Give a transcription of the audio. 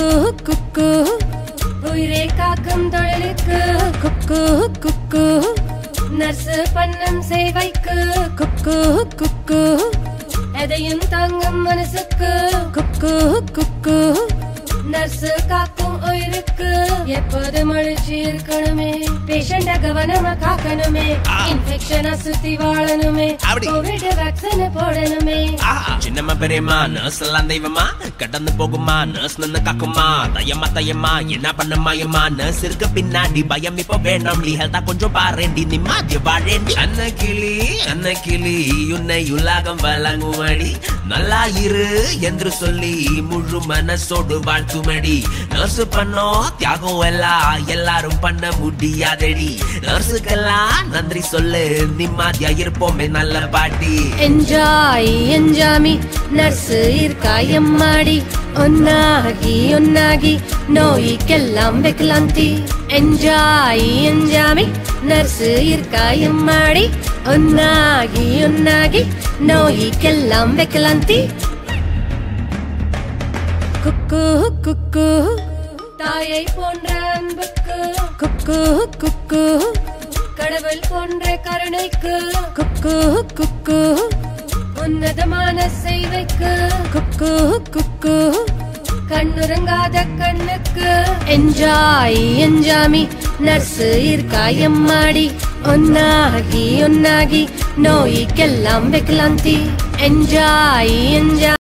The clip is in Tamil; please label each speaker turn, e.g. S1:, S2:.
S1: குக்கு குக்கு உயிரை காக்கும் தொழிலுக்கு குக்கு குக்கு நர்சு பண்ணம் சேவைக்கு குக்கு குக்கு எதையும் தாங்கும் மனசுக்கு குக்கு குக்கு நர்சு காக்கும் உயிருக்கு எப்போது மகிழ்ச்சி இருக்கணுமே பேஷண்ட கவனமா காக்கணுமே இன்ஃபெக்ஷனை சுத்தி வாழணுமே
S2: அப்படி.
S1: கோவிட் வேக்சின் போடணுமே
S2: ஆஹா. சின்னம்மா பெரியம்மா நர்ஸ் எல்லாம் தெய்வமா கடந்து போகுமா நர்ஸ் நின்னு காக்குமா தையம்மா தையம்மா என்ன பண்ணுமா எம்மா நர்ஸ் இருக்க பின்னாடி பயம் இப்ப வேணும் நீ ஹெல்தா கொஞ்சம் பாரேண்டி நிம்மதிய வாழேண்டி அன்ன கிளி அன்ன கிளி உன்னை உலகம் வழங்குமடி நல்லா இரு என்று சொல்லி முழு மனசோடு வாழ்த்துமடி நர்ஸ் பண்ணோம் தியாகம் எல்லாம் எல்லாரும் பண்ண முடியாதடி நர்ஸுக்கெல்லாம் நன்றி சொல்லு நிம்மதியா இருப்போமே நல்ல பாட்டி
S1: ಎಂಜಾಯ್ ಎಂಜಾಮಿ ನರ್ಸ್ ಇರ್ಕಾಯಮ್ಮಾಡಿ ಒನ್ನಾಗಿ ಒನ್ನಾಗಿ ನೋಯಿಗೆல்லாம் ಬೆಕ್ಲಂತಿ ಎಂಜಾಯ್ ಎಂಜಾಮಿ ನರ್ಸ್ ಇರ್ಕಾಯಮ್ಮಾಡಿ ಒನ್ನಾಗಿ ಒನ್ನಾಗಿ ನೋಯಿಗೆல்லாம் ಬೆಕ್ಲಂತಿ குக்கு குக்கு தாயை போன்ற அன்புக்கு குக்கு குக்கு கடவுள் போன்ற கருணைக்கு குக்கு குக்கு உன்னதமான செய்வைக்கு குக்கு குக்கு கண்ணுறங்காத கண்ணுக்கு என்ஜாய் என்ஜாமி நர்ஸ் இருக்காயம்மாடி ஒன்னாகி ஒன்னாகி நோய்க்கெல்லாம் வெக்கலாந்தி என்ஜாய் என்ஜாய்